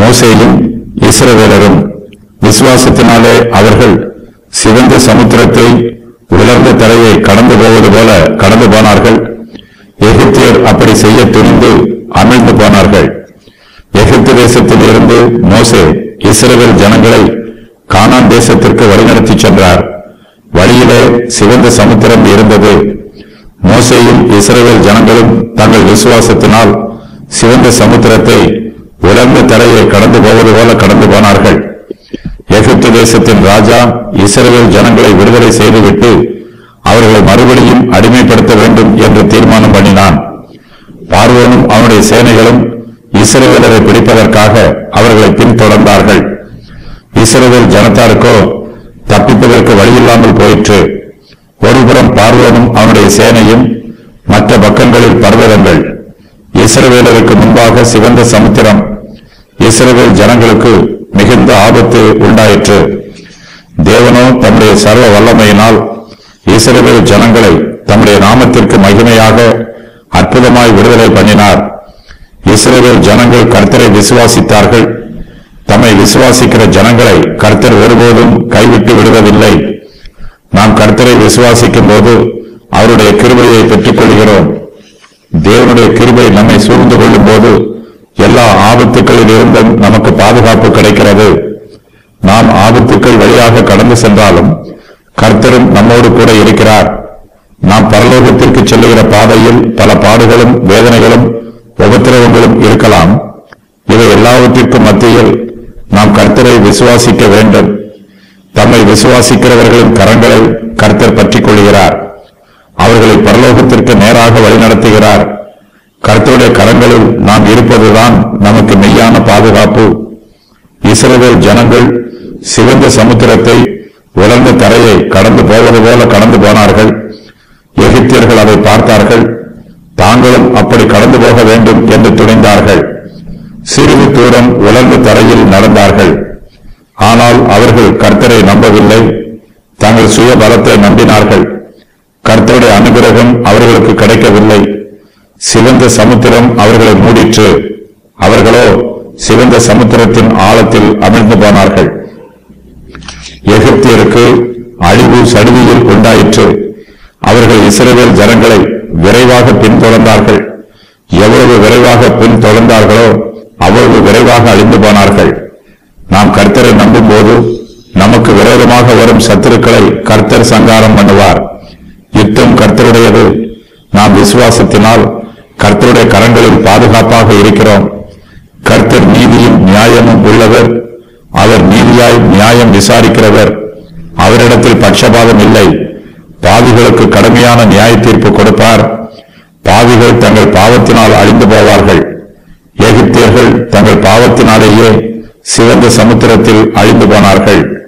மோசேயும் இஸ்ரவேலரும் விசுவாசத்தினாலே அவர்கள் சிவந்த சமுத்திரத்தை உலர்ந்த தரையை கடந்து போவது போல கடந்து போனார்கள் எகிப்தியர் அப்படி செய்ய துணிந்து அமிழ்ந்து போனார்கள் எகிப்து தேசத்தில் இருந்து மோசே இஸ்ரவேல் ஜனங்களை கானான் தேசத்திற்கு வழிநடத்திச் சென்றார் வழியிலே சிவந்த சமுத்திரம் இருந்தது மோசேயும் இஸ்ரவேல் ஜனங்களும் தங்கள் விசுவாசத்தினால் சிவந்த சமுத்திரத்தை உலர்ந்த தரையை கடந்து போவது போல கடந்து போனார்கள் எகிப்து தேசத்தின் ராஜா இஸ்ரவேல் ஜனங்களை விடுதலை செய்துவிட்டு அவர்களை மறுபடியும் அடிமைப்படுத்த வேண்டும் என்று தீர்மானம் பண்ணினான் பார்வோனும் அவனுடைய சேனைகளும் இஸ்ரவேலரை பிடிப்பதற்காக அவர்களை பின்தொடர்ந்தார்கள் இஸ்ரவேல் ஜனத்தாருக்கோ தப்பிப்பதற்கு வழியில்லாமல் போயிற்று ஒருபுறம் பார்வோனும் அவனுடைய சேனையும் மற்ற பக்கங்களில் பர்வதங்கள் இஸ்ரவேலருக்கு முன்பாக சிவந்த சமுத்திரம் இஸ்ரவேல் ஜனங்களுக்கு மிகுந்த ஆபத்து உண்டாயிற்று தேவனோ தம்முடைய சர்வ வல்லமையினால் இஸ்ரவேல் ஜனங்களை தம்முடைய நாமத்திற்கு மகிமையாக அற்புதமாய் விடுதலை பண்ணினார் இஸ்ரவேல் ஜனங்கள் கர்த்தரை விசுவாசித்தார்கள் தம்மை விசுவாசிக்கிற ஜனங்களை கர்த்தர் ஒருபோதும் கைவிட்டு விடுவதில்லை நாம் கர்த்தரை விசுவாசிக்கும் போது அவருடைய கிருபையை பெற்றுக் கொள்கிறோம் தேவனுடைய கிருபை நம்மை சூழ்ந்து கொள்ளும் போது எல்லா ஆபத்துக்களில் இருந்தும் நமக்கு பாதுகாப்பு கிடைக்கிறது நாம் ஆபத்துக்கள் வழியாக கடந்து சென்றாலும் கர்த்தரும் நம்மோடு கூட இருக்கிறார் நாம் பரலோகத்திற்கு செல்லுகிற பாதையில் பல பாடுகளும் வேதனைகளும் உபத்திரவங்களும் இருக்கலாம் இவை எல்லாவற்றிற்கும் மத்தியில் நாம் கர்த்தரை விசுவாசிக்க வேண்டும் தம்மை விசுவாசிக்கிறவர்களின் கரங்களை கர்த்தர் பற்றிக் கொள்கிறார் அவர்களை பரலோகத்திற்கு நேராக வழிநடத்துகிறார் கர்த்தருடைய கரங்களில் நாம் இருப்பதுதான் நமக்கு மெய்யான பாதுகாப்பு இஸ்ரவேல் ஜனங்கள் சிவந்த சமுத்திரத்தை உலர்ந்த தரையை கடந்து போவது போல கடந்து போனார்கள் எகிப்தியர்கள் அதை பார்த்தார்கள் தாங்களும் அப்படி கடந்து போக வேண்டும் என்று துணிந்தார்கள் சிறிது தூரம் உலர்ந்த தரையில் நடந்தார்கள் ஆனால் அவர்கள் கர்த்தரை நம்பவில்லை தங்கள் சுய பலத்தை நம்பினார்கள் கர்த்தருடைய அனுகிரகம் அவர்களுக்கு கிடைக்கவில்லை சிவந்த சமுத்திரம் அவர்களை மூடிற்று அவர்களோ சிவந்த சமுத்திரத்தின் ஆழத்தில் அமிழ்ந்து போனார்கள் எகிப்தியருக்கு அழிவு சடுதியில் உண்டாயிற்று அவர்கள் இஸ்ரவேல் ஜனங்களை விரைவாக பின்தொடர்ந்தார்கள் எவ்வளவு விரைவாக பின்தொடர்ந்தார்களோ அவ்வளவு விரைவாக அழிந்து போனார்கள் நாம் கர்த்தரை நம்பும் போது நமக்கு விரோதமாக வரும் சத்துருக்களை கர்த்தர் சங்காரம் பண்ணுவார் யுத்தம் கர்த்தருடையது நாம் விசுவாசத்தினால் கர்த்தருடைய கரங்களில் பாதுகாப்பாக இருக்கிறோம் கர்த்தர் நீதியும் நியாயமும் உள்ளவர் அவர் நீதியாய் நியாயம் விசாரிக்கிறவர் அவரிடத்தில் பட்சபாதம் இல்லை பாவிகளுக்கு கடுமையான நியாய தீர்ப்பு கொடுப்பார் பாவிகள் தங்கள் பாவத்தினால் அழிந்து போவார்கள் எகிப்தியர்கள் தங்கள் பாவத்தினாலேயே சிவந்த சமுத்திரத்தில் அழிந்து போனார்கள்